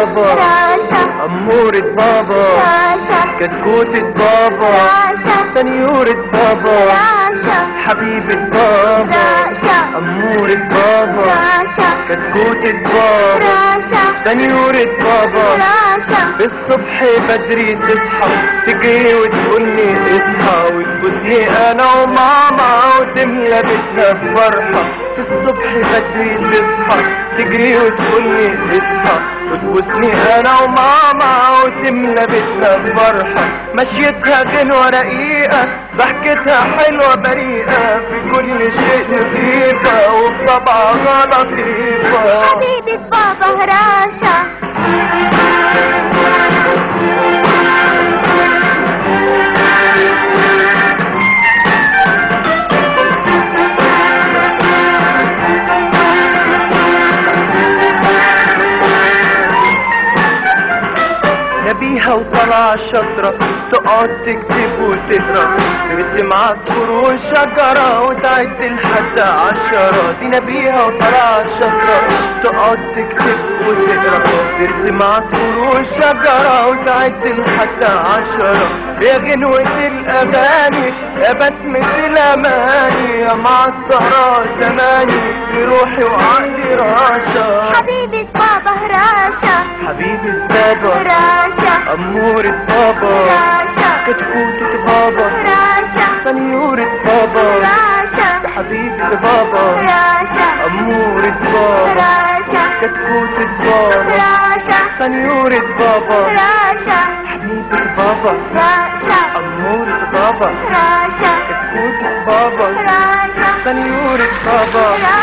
بابا راشا أمورة بابا راشا كتكوتة بابا راشا سنيورة بابا راشا حبيبة بابا راشا أمورة بابا راشا كتكوتة بابا راشا سنيورة بابا راشا الصبح بدري تصحى تجري وتقولي اصحى وتبوسني انا وماما وتملى بيتنا بفرحة الصبح بدري تصحى تجري وتقولي اصحى وتبوسني انا وماما وتملى بيتنا بفرحة مشيتها غنوة رقيقة ضحكتها حلوة بريئة في كل شيء نظيفة وفي طبعها لطيفة حبيبة بابا راشا نبيها وطلع شطرة تقعد تكتب وتقرا ترسم عصفور وشجرة وتعد لحد عشرة دي نبيها وطلع شطرة تقعد تكتب وتقرا ترسم عصفور وشجرة وتعد لحد عشرة يا غنوة الأغاني يا بسمة الأماني يا معطرة زماني بروحي وعقلي راشا حبيبة بابا راشا حبيبة بابا راشا أمورة بابا راشا كتكوتة بابا راشا سنيورة بابا راشا حبيبة بابا راشا أمورة بابا راشا كتكوتة بابا راشا سنيورة بابا راشا حبيبة بابا راشا أمورة بابا راشا كتكوتة بابا راشا سنيورة بابا